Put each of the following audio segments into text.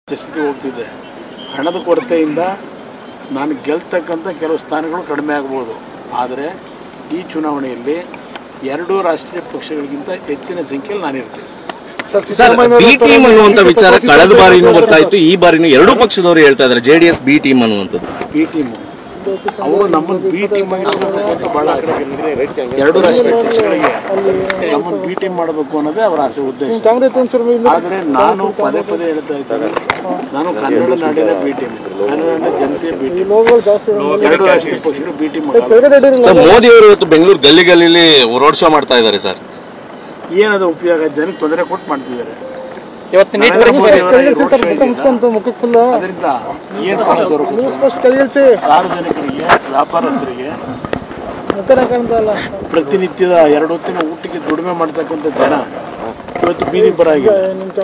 ಪರಿಸ್ಥಿತಿ ಹೋಗ್ತಿದೆ ಹಣದ ಕೊರತೆಯಿಂದ ನಾನು ಗೆಲ್ತಕ್ಕಂಥ ಕೆಲವು ಸ್ಥಾನಗಳು ಕಡಿಮೆ ಆಗ್ಬೋದು ಆದರೆ ಈ ಚುನಾವಣೆಯಲ್ಲಿ ಎರಡೂ ರಾಷ್ಟ್ರೀಯ ಪಕ್ಷಗಳಿಗಿಂತ ಹೆಚ್ಚಿನ ಸಂಖ್ಯೆಯಲ್ಲಿ ನಾನಿರ್ತೀನಿ ಸರ್ ಬಿ ಟೀಮ್ ಅನ್ನುವಂತ ವಿಚಾರ ಕಳೆದ ಬಾರಿನೂ ಗೊತ್ತಾಯ್ತು ಈ ಬಾರಿನೂ ಎರಡೂ ಪಕ್ಷದವರು ಹೇಳ್ತಾ ಇದ್ದಾರೆ ಜೆಡಿಎಸ್ ಬಿ ಟೀಮ್ ಅನ್ನುವಂಥದ್ದು ಬಿ ಟೀಮು ಅವರು ನಮ್ಮನ್ನು ಬಿ ಟೀಮ್ ಆಗಿ ತಗೊಳ್ಬೇಕಂತ ಭಾಳ ಆಸೆ ಎರಡು ರಾಷ್ಟ್ರೀಯ ಪಕ್ಷಗಳಿಗೆ ನಮ್ಮನ್ನು ಬಿ ಟೀಮ್ ಮಾಡಬೇಕು ಅನ್ನೋದೇ ಅವರ ಆಸೆ ಉದ್ದೇಶ ಆದರೆ ನಾನು ಪದೇ ಪದೇ ಹೇಳ್ತಾ ಇದ್ದೇನೆ ನಾನು ಕನ್ನಡ ನಾಡಿನ ಬಿ ಟೀಮ್ ಕನ್ನಡ ನಾಡಿನ ಜನತೆಯ ಬಿ ಟೀಮ್ ಎರಡು ರಾಷ್ಟ್ರೀಯ ಪಕ್ಷಗಳು ಬಿ ಟೀಮ್ ಮಾಡಲ್ಲ ಸರ್ ಮೋದಿ ಅವರು ಇವತ್ತು ಬೆಂಗಳೂರು ಗಲ್ಲಿ ಗಲ್ಲಿಲಿ ರೋಡ್ ಶೋ ಮಾಡ್ತಾ ಇದ್ದಾರೆ ಸರ್ ಏನದು ಉಪಯೋಗ ಜನಕ್ಕೆ ತೊಂದರೆ ಕೊಟ್ಟು ಮಾಡ್ತಿದ್ದಾರೆ ಇವತ್ತು ನೀಟ್ ನರೇಂದ್ರ ಮೋದಿ ಅವರ ಈ ಪರೀಕ್ಷೆ road show ಇದೆಯಲ್ಲ, ಅದರಿಂದ ಏನು ಪಾಲು ಸಾರ್ವಜನಿಕರಿಗೆ ವ್ಯಾಪಾರಸ್ಥರಿಗೆ ಪ್ರತಿನಿತ್ಯದ ಎರಡು ಹೊತ್ತಿನ ಊಟಕ್ಕೆ ದುಡಿಮೆ ಮಾಡ್ತಕ್ಕಂಥ ಜನ ಇವತ್ತು ಬೀದಿ ಬರಾಗಿಲ್ಲ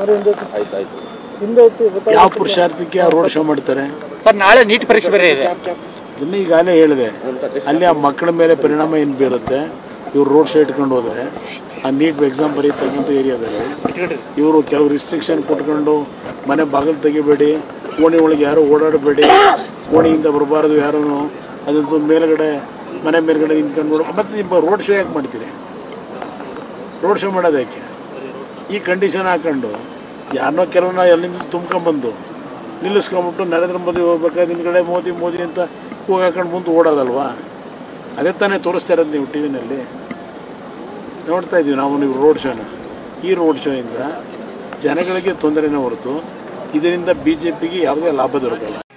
ಯಾವ ಪುರುಷಾರ್ಥಕ್ಕೆ ರೋಡ್ ಶೋ ಮಾಡ್ತಾರೆ ಸರ್ ನಾಳೆ ನೀಟ್ ಪರೀಕ್ಷೆ ಬೇರೆ ಇದೆ ಇದನ್ನ ಈಗಾಗಲೇ ಹೇಳಿದೆ ಅಲ್ಲಿ ಆ ಮಕ್ಕಳ ಮೇಲೆ ಪರಿಣಾಮ ಏನು ಬೀರುತ್ತೆ ಇವ್ರು ರೋಡ್ ಶೋ ಇಟ್ಕೊಂಡು ಹೋದರೆ ಆ ನೀಟ್ ಎಕ್ಸಾಮ್ ಬರೀತಕ್ಕಂಥ ಏರಿಯಾದಲ್ಲಿ ಇವರು ಕೆಲವು ರಿಸ್ಟ್ರಿಕ್ಷನ್ ಕೊಟ್ಕೊಂಡು ಮನೆ ಬಾಗಿಲು ತೆಗಿಬೇಡಿ ಓಣಿ ಒಳಗೆ ಯಾರು ಓಡಾಡಬೇಡಿ ಓಣಿಯಿಂದ ಬರಬಾರ್ದು ಯಾರೂ ಅದಂತೂ ಮೇಲ್ಗಡೆ ಮನೆ ಮೇಲ್ಗಡೆ ನಿಂತ್ಕೊಂಡು ನೋಡು ಮತ್ತು ನಿಮ್ಮ ರೋಡ್ ಶೋ ಯಾಕೆ ಮಾಡ್ತೀರಿ ರೋಡ್ ಶೋ ಮಾಡೋದು ಯಾಕೆ ಈ ಕಂಡೀಷನ್ ಹಾಕೊಂಡು ಯಾರನ್ನೋ ಕೆಲವನ್ನ ಎಲ್ಲಿಂದ ತುಂಬ್ಕೊಂಬಂದು ನಿಲ್ಲಿಸ್ಕೊಂಬಿಟ್ಟು ನರೇಂದ್ರ ಮೋದಿ ಹೋಗ್ಬೇಕಾದ್ರೆ ಹಿಂದ್ಗಡೆ ಮೋದಿ ಮೋದಿ ಅಂತ ಕೂಗ್ ಹಾಕೊಂಡು ಮುಂದೆ ಓಡೋದಲ್ವಾ ಅದೇ ತಾನೇ ತೋರಿಸ್ತಾ ಇರೋದು ನೀವು ಟಿ ವಿನಲ್ಲಿ ನೋಡ್ತಾ ಇದ್ದೀವಿ ನಾವು ನೀವು ರೋಡ್ ಶೋನ ಈ ರೋಡ್ ಶೋಯಿಂದ ಜನಗಳಿಗೆ ತೊಂದರೆನೇ ಹೊರತು ಇದರಿಂದ ಬಿ ಜೆ ಪಿಗೆ ಯಾವುದೇ ಲಾಭ ದೊರಕಲ್ಲ